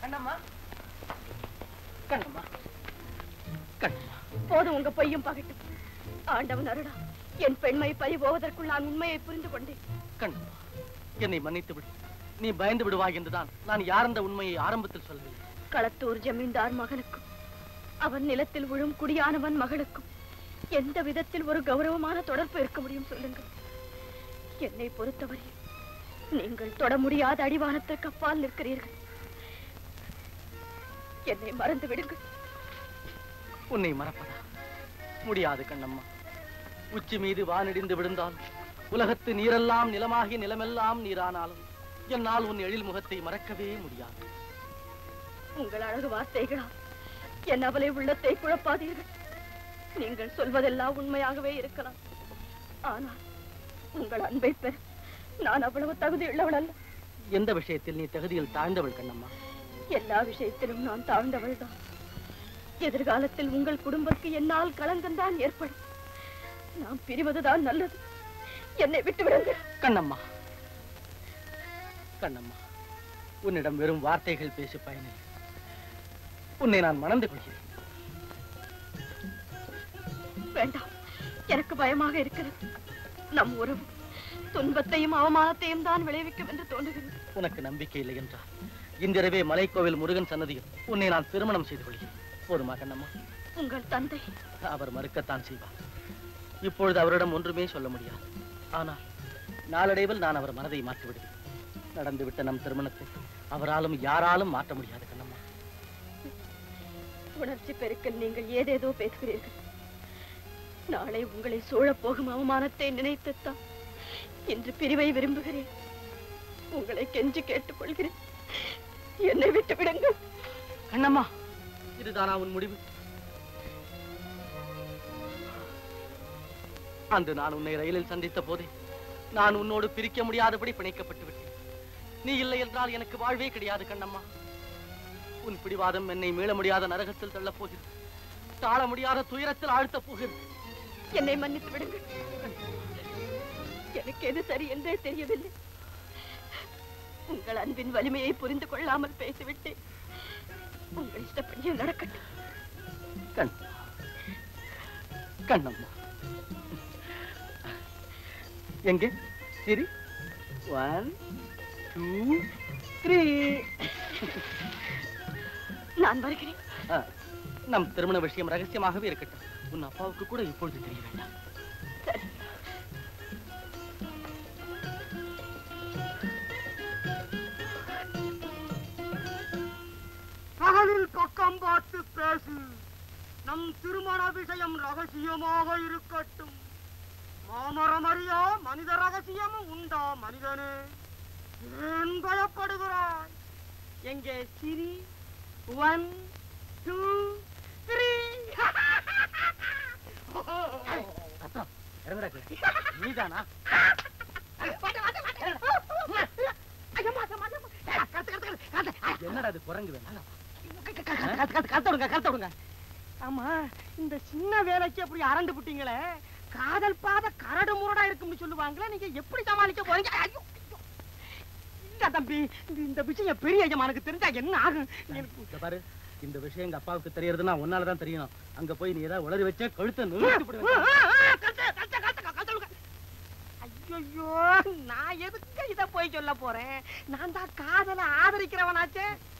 கண்ணம்மா கண்ணம்மா கண்ணம்மா போதும் உங்க பொய்யும் பகட்டும் ஆண்டவன் அருளா என் பெண்மை பறி போவதற்குள் நான் உண்மையை புரிந்து கொண்டேன் கண்ணம்மா என்னை மன்னித்து விடு நீ பயந்து விடுவாய் என்றுதான் நான் யாரென்ற உண்மையை ஆரம்பத்தில் சொல்லவில்லை களத்தூர் ஜமீன்தார் மகனுக்கும் அவன் நிலத்தில் விழும் குடியானவன் மகளுக்கும் எந்த விதத்தில் ஒரு கௌரவமான தொடர்பு இருக்க முடியும் சொல்லுங்கள் என்னை பொறுத்தவரை நீங்கள் தொட முடியாத அடிவானத்திற்கு அப்பால் நிற்கிறீர்கள் என்னை மறந்து விடுங்கள் உன்னை மறப்பதா முடியாது கண்ணம்மா உச்சி மீது வானிடிந்து விழுந்தால் உலகத்து நீரெல்லாம் நிலமாகி நிலமெல்லாம் நீரானாலும் என்னால் உன் எழில் முகத்தை மறக்கவே முடியாது உங்கள் அழகு வார்த்தைகளால் என் அவலை உள்ளத்தை குழப்பாதீர்கள் நீங்கள் சொல்வதெல்லாம் உண்மையாகவே இருக்கலாம் ஆனால் உங்கள் அன்பை பெற நான் அவ்வளவு தகுதி உள்ளவள் அல்ல எந்த விஷயத்தில் நீ தகுதியில் தாழ்ந்தவள் கண்ணம்மா எல்லா விஷயத்திலும் நான் தாழ்ந்தவள் தான் எதிர்காலத்தில் உங்கள் குடும்பத்துக்கு என்னால் களங்கம் தான் ஏற்படும் நாம் பிரிவதுதான் நல்லது என்னை விட்டு விடுங்கள் கண்ணம்மா கண்ணம்மா உன்னிடம் வெறும் வார்த்தைகள் பேசி பயனில்லை உன்னை நான் மணந்து கொள்கிறேன் வேண்டாம் எனக்கு பயமாக இருக்கிறது நம் உறவு துன்பத்தையும் அவமானத்தையும் தான் விளைவிக்கும் என்று தோன்றுகிறது உனக்கு நம்பிக்கை இல்லை என்றால் இன்றிரவே மலைக்கோவில் முருகன் சன்னதியில் உன்னை நான் திருமணம் செய்து கொள்கிறேன் போதுமா கண்ணம்மா உங்கள் தந்தை அவர் மறுக்கத்தான் செய்வார் இப்பொழுது அவரிடம் ஒன்றுமே சொல்ல முடியாது ஆனால் நாளடைவில் நான் அவர் மனதை மாற்றி விடுவேன் நடந்துவிட்ட நம் திருமணத்தை அவராலும் யாராலும் மாற்ற முடியாது கண்ணம்மா உணர்ச்சி பெருக்கில் நீங்கள் ஏதேதோ பேசுகிறீர்கள் நாளை உங்களை சூழப் போகும் அவமானத்தை நினைத்துத்தான் இன்று பிரிவை விரும்புகிறேன் உங்களை கெஞ்சி கேட்டுக்கொள்கிறேன் என்னை விட்டு விடுங்கள் கண்ணம்மா இதுதானா உன் முடிவு அன்று நான் உன்னை ரயிலில் சந்தித்த போதே நான் உன்னோடு பிரிக்க முடியாதபடி பிணைக்கப்பட்டு விட்டேன் நீ இல்லை என்றால் எனக்கு வாழ்வே கிடையாது கண்ணம்மா உன் பிடிவாதம் என்னை மீள முடியாத நரகத்தில் தள்ளப் போகிறது தாழ முடியாத துயரத்தில் ஆழ்த்தப் போகிறது என்னை மன்னித்து விடுங்கள் எனக்கு எது சரி என்றே தெரியவில்லை உங்கள் அன்பின் வலிமையை புரிந்து கொள்ளாமல் பேசிவிட்டேன் உங்கள் இஷ்டப்படியே நடக்கட்டும் கண் கண்ணம்மா எங்கே சரி ஒன் டூ த்ரீ நான் வருகிறேன் நம் திருமண விஷயம் ரகசியமாகவே இருக்கட்டும் உன் அப்பாவுக்கு கூட இப்பொழுது தெரிய வேண்டாம் சரி பகலில் பக்கம் பார்த்து பேசு நம் திருமண விஷயம் ரகசியமாக இருக்கட்டும் மாமரம் அறியா மனித ரகசியமும் உண்டா மனிதனே ஏன் பயப்படுகிறாய் எங்கே சிரி ஒன் டூ த்ரீ நீதானா என்னடா அது குரங்கு வேணா கத்தோடுங்க ஆமா இந்த சின்ன வேலைக்கு அப்படி அரண்டு புட்டீங்களே காதல் பாத கரடு முரடா இருக்கும்னு சொல்லுவாங்களே நீங்க எப்படி சமாளிக்க போறீங்க ஐயோ, ஐயோ. இல்ல தம்பி இந்த- இந்த விஷயம் பெரிய ஐயமானுக்கு தெரிஞ்சா என்ன ஆகும் எனக்கு இந்த பாரு இந்த விஷயம் எங்க அப்பாவுக்கு தெரியறதுன்னா உன்னாலதான் தெரியணும் அங்க போய் நீ ஏதாவது உளறி வச்ச கழுத்தை நிறுத்தி விடுவேன் ஐயோ நான் எதுக்கு இத போய் சொல்ல போறேன் நான் தான் காதல ஆதரிக்கிறவனாச்சே